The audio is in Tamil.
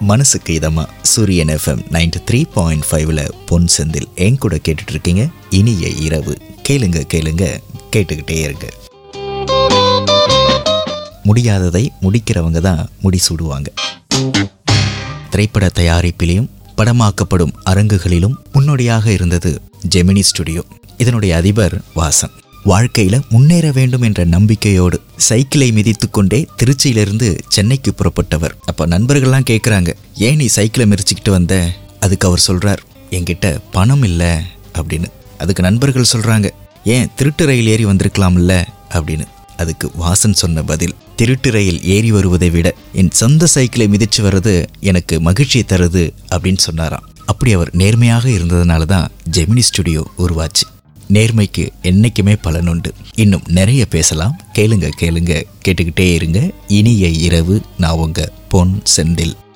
மனசுக்கு இதமா சூரியன் எஃப்எம் நைன்டி த்ரீ பாயிண்ட் ஃபைவ்ல பொன் செந்தில் என் கூட கேட்டுட்டு இருக்கீங்க இனிய இரவு கேளுங்க கேளுங்க கேட்டுக்கிட்டே இருங்க முடியாததை முடிக்கிறவங்க தான் முடிசூடுவாங்க திரைப்பட தயாரிப்பிலையும் படமாக்கப்படும் அரங்குகளிலும் முன்னோடியாக இருந்தது ஜெமினி ஸ்டுடியோ இதனுடைய அதிபர் வாசன் வாழ்க்கையில முன்னேற வேண்டும் என்ற நம்பிக்கையோடு சைக்கிளை மிதித்துக்கொண்டே திருச்சியிலிருந்து சென்னைக்கு புறப்பட்டவர் அப்ப நண்பர்கள்லாம் கேட்குறாங்க ஏன் நீ சைக்கிளை மிதிச்சுக்கிட்டு வந்த அதுக்கு அவர் சொல்றார் என்கிட்ட பணம் இல்லை அப்படின்னு அதுக்கு நண்பர்கள் சொல்றாங்க ஏன் திருட்டு ரயில் ஏறி வந்திருக்கலாம்ல அப்படின்னு அதுக்கு வாசன் சொன்ன பதில் திருட்டு ரயில் ஏறி வருவதை விட என் சொந்த சைக்கிளை மிதிச்சு வர்றது எனக்கு மகிழ்ச்சியை தருது அப்படின்னு சொன்னாராம் அப்படி அவர் நேர்மையாக இருந்ததுனால தான் ஜெமினி ஸ்டுடியோ உருவாச்சு நேர்மைக்கு என்னைக்குமே பலனுண்டு இன்னும் நிறைய பேசலாம் கேளுங்க கேளுங்க கேட்டுக்கிட்டே இருங்க இனிய இரவு நான் உங்க பொன் செந்தில்